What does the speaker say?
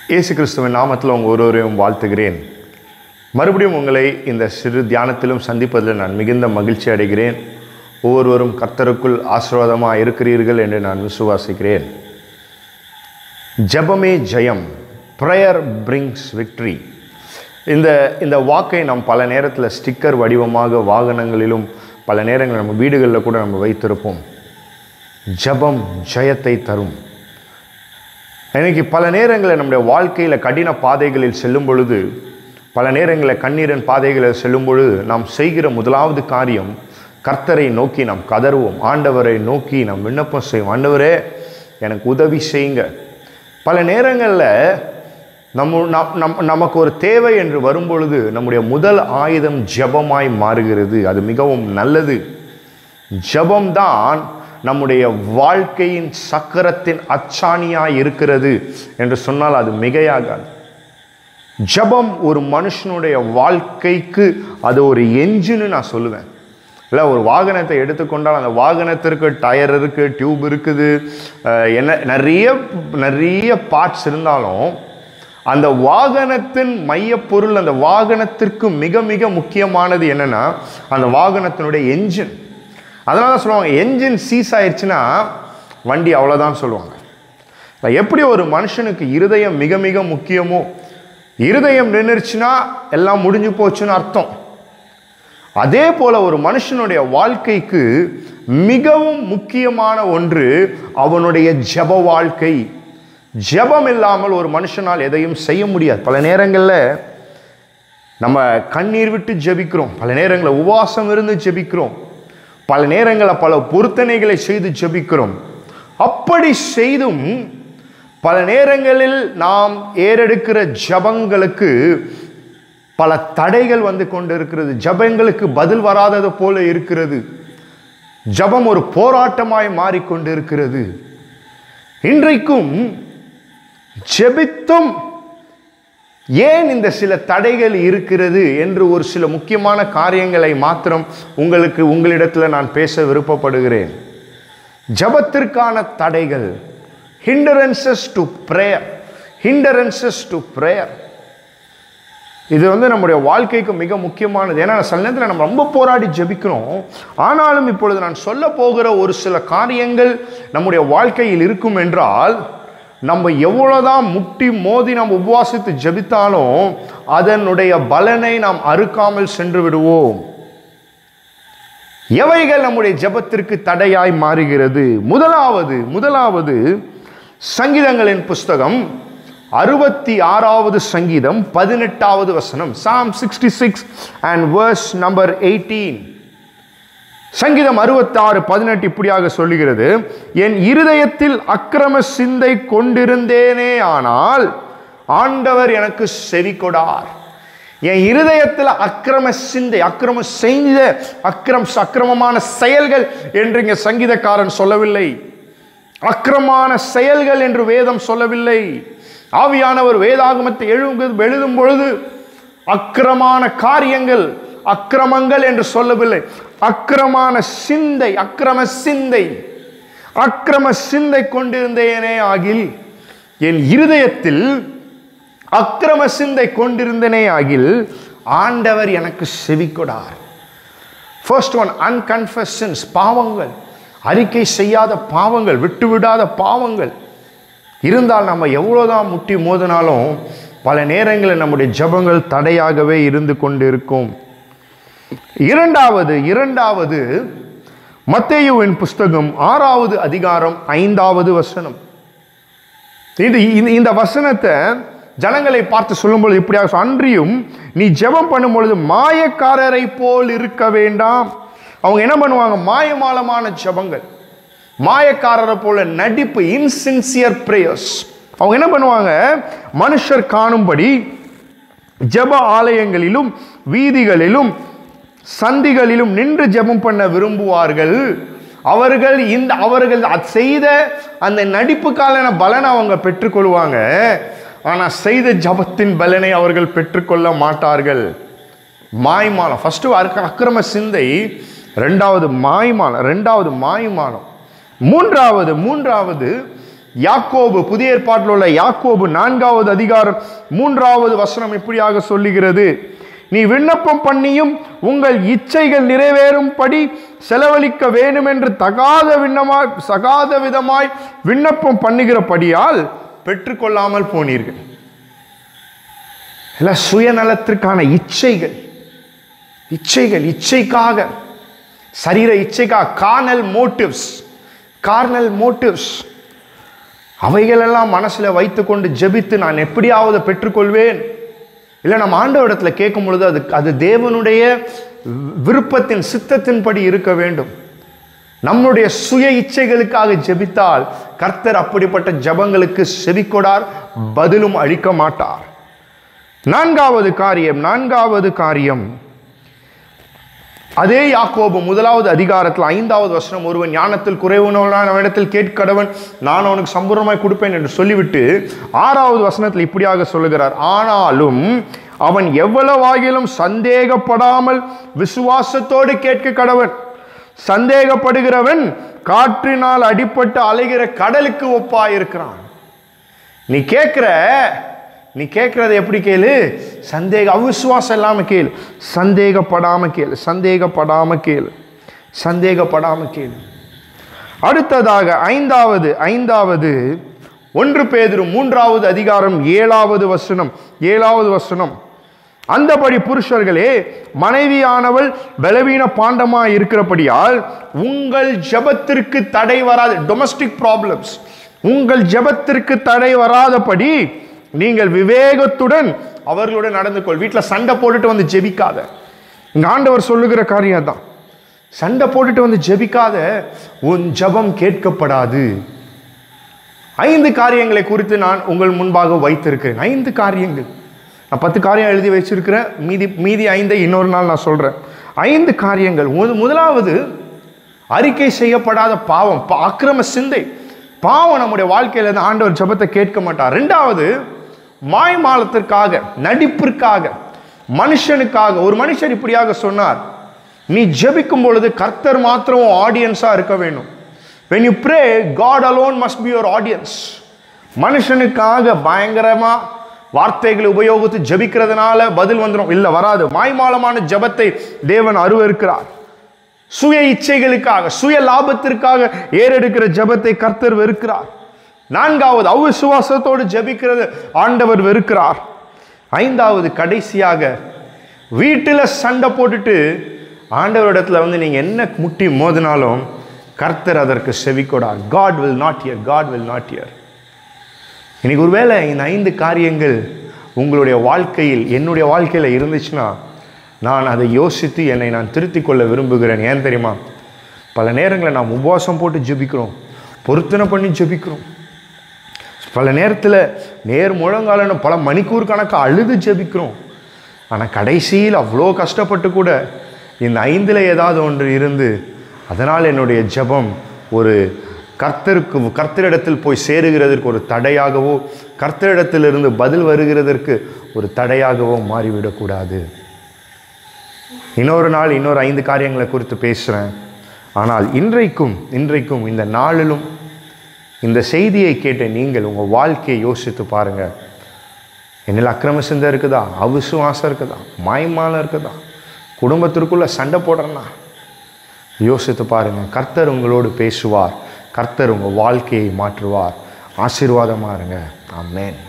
இயேசு கிறிஸ்துவின் நாமத்தில் உங்கள் ஒருவரையும் வாழ்த்துகிறேன் மறுபடியும் உங்களை இந்த சிறு தியானத்திலும் சந்திப்பதில் நான் மிகுந்த மகிழ்ச்சி அடைகிறேன் ஒவ்வொருவரும் கர்த்தருக்குள் ஆசீர்வாதமாக இருக்கிறீர்கள் என்று நான் விசுவாசிக்கிறேன் ஜெபமே ஜெயம் ப்ரேயர் பிரிங்ஸ் விக்ட்ரி இந்த இந்த வாக்கை நாம் பல நேரத்தில் ஸ்டிக்கர் வடிவமாக வாகனங்களிலும் பல நேரங்களில் நம்ம வீடுகளில் கூட நம்ம வைத்திருப்போம் ஜெபம் ஜெயத்தை தரும் இன்னைக்கு பல நேரங்களில் நம்முடைய வாழ்க்கையில் கடின பாதைகளில் செல்லும் பொழுது பல நேரங்களில் கண்ணீரின் பாதைகளில் செல்லும் பொழுது நாம் செய்கிற முதலாவது காரியம் கர்த்தரை நோக்கி நாம் கதறுவோம் ஆண்டவரை நோக்கி நாம் விண்ணப்பம் செய்வோம் ஆண்டவரே எனக்கு உதவி செய்யுங்க பல நேரங்களில் நம்ம நம் நம் நமக்கு ஒரு தேவை என்று வரும்பொழுது நம்முடைய முதல் ஆயுதம் ஜெபமாய் மாறுகிறது அது மிகவும் நல்லது ஜெபம்தான் நம்முடைய வாழ்க்கையின் சக்கரத்தின் அச்சாணியாய் இருக்கிறது என்று சொன்னால் அது மிகையாகாது ஜெபம் ஒரு மனுஷனுடைய வாழ்க்கைக்கு அது ஒரு என்ஜின்னு நான் சொல்லுவேன் இல்லை ஒரு வாகனத்தை எடுத்துக்கொண்டால் அந்த வாகனத்திற்கு டயர் இருக்குது டியூப் இருக்குது அஹ் என்ன நிறைய நிறைய பார்ட்ஸ் இருந்தாலும் அந்த வாகனத்தின் மையப்பொருள் அந்த வாகனத்திற்கு மிக மிக முக்கியமானது என்னன்னா அந்த வாகனத்தினுடைய என்ஜின் அதனால தான் சொல்லுவாங்க என்ஜின் சீஸ் ஆயிடுச்சுன்னா வண்டி அவ்வளோதான் சொல்லுவாங்க இப்ப எப்படி ஒரு மனுஷனுக்கு இருதயம் மிக மிக முக்கியமோ இருதயம் நின்றுச்சுன்னா எல்லாம் முடிஞ்சு போச்சுன்னு அர்த்தம் அதே போல ஒரு மனுஷனுடைய வாழ்க்கைக்கு மிகவும் முக்கியமான ஒன்று அவனுடைய ஜெப வாழ்க்கை ஜெபம் இல்லாமல் ஒரு மனுஷனால் எதையும் செய்ய முடியாது பல நேரங்களில் நம்ம கண்ணீர் விட்டு ஜெபிக்கிறோம் பல நேரங்களில் உபவாசம் இருந்து ஜெபிக்கிறோம் பல நேரங்களில் பல பொருத்தனைகளை செய்து ஜெபிக்கிறோம் அப்படி செய்தும் பல நேரங்களில் நாம் ஏறெடுக்கிற ஜபங்களுக்கு பல தடைகள் வந்து கொண்டு இருக்கிறது ஜபங்களுக்கு பதில் வராதது போல இருக்கிறது ஜபம் ஒரு போராட்டமாய் மாறிக்கொண்டிருக்கிறது இன்றைக்கும் ஜெபித்தும் ஏன் இந்த சில தடைகள் இருக்கிறது என்று ஒரு சில முக்கியமான காரியங்களை மாத்திரம் உங்களுக்கு உங்களிடத்தில் நான் பேச விருப்பப்படுகிறேன் ஜபத்திற்கான தடைகள் hindrances to prayer hindrances to prayer இது வந்து நம்முடைய வாழ்க்கைக்கு மிக முக்கியமானது ஏன்னா சில நேரத்தில் நம்ம ரொம்ப போராடி ஜெபிக்கிறோம் ஆனாலும் இப்பொழுது நான் சொல்ல போகிற ஒரு சில காரியங்கள் நம்முடைய வாழ்க்கையில் இருக்கும் என்றால் நம்ம எவ்வளோதான் முட்டி மோதி நாம் உபவாசித்து ஜெபித்தாலும் அதனுடைய பலனை நாம் அறுக்காமல் சென்று விடுவோம் எவைகள் நம்முடைய ஜெபத்திற்கு தடையாய் மாறுகிறது முதலாவது முதலாவது சங்கீதங்களின் புஸ்தகம் அறுபத்தி ஆறாவது சங்கீதம் பதினெட்டாவது வசனம் psalm sixty six and verse number eighteen சங்கீதம் அறுபத்தாறு பதினெட்டு இப்படியாக சொல்லுகிறது என் இருதயத்தில் அக்கிரம சிந்தை கொண்டிருந்தேனே ஆனால் ஆண்டவர் எனக்கு செவி கொடார் என் இருதயத்தில் அக்கிரம சிந்தை அக்கிரம செய்த அக்கிரம் அக்கிரமமான செயல்கள் என்று இங்க சங்கீதக்காரன் சொல்லவில்லை அக்கிரமான செயல்கள் என்று வேதம் சொல்லவில்லை ஆவியானவர் வேதாகமத்தை எழுதும் எழுதும் பொழுது அக்கிரமான காரியங்கள் அக்கிரமங்கள் என்று சொல்லவில்லை அக்கிரமான சிந்தை அக்கிரம சிந்தை அக்கிரம சிந்தை கொண்டிருந்தேனே ஆகில் என் இருதயத்தில் அக்கிரம சிந்தை கொண்டிருந்தனே ஆகில் ஆண்டவர் எனக்கு செவிக்கொடார் ஃபர்ஸ்ட் ஒன் அன்கன்ஃபஷன்ஸ் பாவங்கள் அறிக்கை செய்யாத பாவங்கள் விட்டுவிடாத பாவங்கள் இருந்தால் நம்ம எவ்வளோதான் முட்டி மோதினாலும் பல நேரங்களில் நம்முடைய ஜபங்கள் தடையாகவே இருந்து கொண்டிருக்கும் இரண்டாவது இரண்டாவது மத்தேயுவின் புஸ்தகம் ஆறாவது அதிகாரம் ஐந்தாவது வசனம் இது இந்த- இந்த வசனத்தை ஜனங்களை பார்த்து சொல்லும்பொழுது இப்படியாக சொல், அன்றியும் நீ ஜெபம் பண்ணும் பொழுது மாயக்காரரை போல் இருக்க வேண்டாம் அவங்க என்ன பண்ணுவாங்க மாயமாலமான ஜெபங்கள் மாயக்காரரை போல நடிப்பு இன்சின்சியர் பிரேயர்ஸ் அவங்க என்ன பண்ணுவாங்க மனுஷர் காணும்படி ஜெப ஆலயங்களிலும் வீதிகளிலும் சந்திகளிலும் நின்று ஜெபம் பண்ண விரும்புவார்கள் அவர்கள் இந்த அவர்கள் அது செய்த அந்த நடிப்புக்கான பலனை அவங்க பெற்றுக்கொள்வாங்க ஆனால் செய்த ஜபத்தின் பலனை அவர்கள் பெற்றுக்கொள்ள மாட்டார்கள் மாய்மாலம் ஃபஸ்ட்டு அக்கிரம சிந்தை ரெண்டாவது மாய்மாலம் ரெண்டாவது மாய்மாலம் மூன்றாவது மூன்றாவது யாக்கோபு புதிய ஏற்பாட்டில் உள்ள யாக்கோபு நான்காவது அதிகாரம் மூன்றாவது வசனம் இப்படியாக சொல்லுகிறது நீ விண்ணப்பம் பண்ணியும் உங்கள் இச்சைகள் நிறைவேறும்படி செலவழிக்க வேண்டும் என்று தகாத விண்ணமாய் சகாத விதமாய் விண்ணப்பம் பண்ணுகிறபடியால் பெற்றுக்கொள்ளாமல் போனீர்கள் எல்லாம் சுயநலத்திற்கான இச்சைகள் இச்சைகள் இச்சைக்காக சரீர இச்சைக்காக கார்னல் மோட்டிவ்ஸ் கார்னல் மோட்டிவ்ஸ் அவைகளெல்லாம் மனசில் வைத்துக்கொண்டு ஜெபித்து நான் எப்படியாவது பெற்றுக்கொள்வேன் இல்லை நம்ம ஆண்டவரிடத்துல கேட்கும் பொழுது அது அது தேவனுடைய விருப்பத்தின் சித்தத்தின்படி இருக்க வேண்டும் நம்முடைய சுய இச்சைகளுக்காக ஜெபித்தால் கர்த்தர் அப்படிப்பட்ட ஜபங்களுக்கு செவிக்கொடார் பதிலும் அளிக்க மாட்டார் நான்காவது காரியம் நான்காவது காரியம் அதே யாக்கோபு முதலாவது அதிகாரத்தில் ஐந்தாவது வசனம் ஒருவன் ஞானத்தில் குறைவுனவனான் அவனிடத்தில் கேட்கடவன் நான் அவனுக்கு சம்பூர்ணமாய் கொடுப்பேன் என்று சொல்லிவிட்டு ஆறாவது வசனத்தில் இப்படியாக சொல்லுகிறார் ஆனாலும் அவன் எவ்வளவாகிலும் சந்தேகப்படாமல் விசுவாசத்தோடு கேட்க கடவன் சந்தேகப்படுகிறவன் காற்றினால் அடிபட்டு அலைகிற கடலுக்கு ஒப்பாயிருக்கிறான் நீ கேட்குற நீ கேட்குறத எப்படி கேளு சந்தேக அவிசுவாசம் இல்லாமல் கேளு சந்தேகப்படாம கேளு சந்தேகப்படாம கேளு சந்தேகப்படாம கேளு அடுத்ததாக ஐந்தாவது ஐந்தாவது ஒன்று பேதுரு மூன்றாவது அதிகாரம் ஏழாவது வசனம் ஏழாவது வசனம் அந்தபடி புருஷர்களே மனைவியானவள் பலவீன பாண்டமா இருக்கிறபடியால் உங்கள் ஜெபத்திற்கு தடை வராது டொமஸ்டிக் ப்ராப்ளம்ஸ் உங்கள் ஜெபத்திற்கு தடை வராதபடி நீங்கள் விவேகத்துடன் அவர்களுடன் நடந்து கொள் வீட்டில் சண்டை போட்டுட்டு வந்து ஜெபிக்காத இங்க ஆண்டவர் சொல்லுகிற காரியம் தான் சண்டை போட்டுட்டு வந்து ஜெபிக்காத உன் ஜெபம் கேட்கப்படாது ஐந்து காரியங்களை குறித்து நான் உங்கள் முன்பாக வைத்திருக்கிறேன் ஐந்து காரியங்கள் நான் பத்து காரியம் எழுதி வச்சிருக்கிறேன் மீதி மீதி ஐந்தை இன்னொரு நாள் நான் சொல்கிறேன் ஐந்து காரியங்கள் முத- முதலாவது அறிக்கை செய்யப்படாத பாவம் பா- அக்கிரம சிந்தை பாவம் நம்முடைய வாழ்க்கையில இருந்து ஆண்டவர் ஜெபத்தை கேட்க மாட்டார் ரெண்டாவது மாய்மாலத்திற்காக நடிப்பிற்காக மனுஷனுக்காக ஒரு மனுஷர் இப்படியாக சொன்னார் நீ ஜெபிக்கும் பொழுது கர்த்தர் மாத்திரம் ஆடியன்ஸா இருக்க வேண்டும் when you pray god alone must be your audience மனுஷனுக்காக பயங்கரமா வார்த்தைகளை உபயோகித்து ஜெபிக்கிறதுனால பதில் வந்துடும் இல்ல வராது மாய்மாலமான ஜெபத்தை தேவன் அருவருக்கிறார் சுய இச்சைகளுக்காக சுய லாபத்திற்காக ஏறெடுக்கிற ஜெபத்தை கர்த்தர் வெறுக்கிறார் நான்காவது அவிசுவாசத்தோடு ஜெபிக்கிறது ஆண்டவர் வெறுக்கிறார் ஐந்தாவது கடைசியாக வீட்டில் சண்டை போட்டுட்டு ஆண்டவரிடத்துல வந்து நீங்கள் என்ன முட்டி மோதினாலும் கர்த்தர் அதற்கு செவிக்கொடார் God will not hear God will not hear இன்னைக்கு ஒருவேளை இந்த ஐந்து காரியங்கள் உங்களுடைய வாழ்க்கையில் என்னுடைய வாழ்க்கையில் இருந்துச்சுன்னா நான் அதை யோசித்து என்னை நான் திருத்திக் கொள்ள விரும்புகிறேன் ஏன் தெரியுமா பல நேரங்களில் நாம் உபவாசம் போட்டு ஜெபிக்கிறோம் பொருத்தனை பண்ணி ஜெபிக்கிறோம் பல நேரத்தில் நேர் முழங்காலன்னு பல மணிக்கூர் கணக்காக அழுது ஜெபிக்கிறோம் ஆனால் கடைசியில் அவ்வளோ கஷ்டப்பட்டு கூட இந்த ஐந்தில் ஏதாவது ஒன்று இருந்து அதனால் என்னுடைய ஜெபம் ஒரு கர்த்தருக்கு கர்த்தரிடத்தில் போய் சேருகிறதற்கு ஒரு தடையாகவோ கர்த்தரிடத்திலிருந்து பதில் வருகிறதற்கு ஒரு தடையாகவோ மாறிவிடக்கூடாது இன்னொரு நாள் இன்னொரு ஐந்து காரியங்களை குறித்து பேசுகிறேன் ஆனால் இன்றைக்கும் இன்றைக்கும் இந்த நாளிலும் இந்த செய்தியை கேட்ட நீங்கள் உங்கள் வாழ்க்கையை யோசித்து பாருங்கள் என்னில் அக்கிரம சிந்தை இருக்குதா அவிசுவாசம் இருக்குதா மாயமாலம் இருக்குதா குடும்பத்திற்குள்ள சண்டை போடுறேன்னா யோசித்து பாருங்க கர்த்தர் உங்களோடு பேசுவார் கர்த்தர் உங்கள் வாழ்க்கையை மாற்றுவார் ஆசீர்வாதமாக இருங்க ஆமென்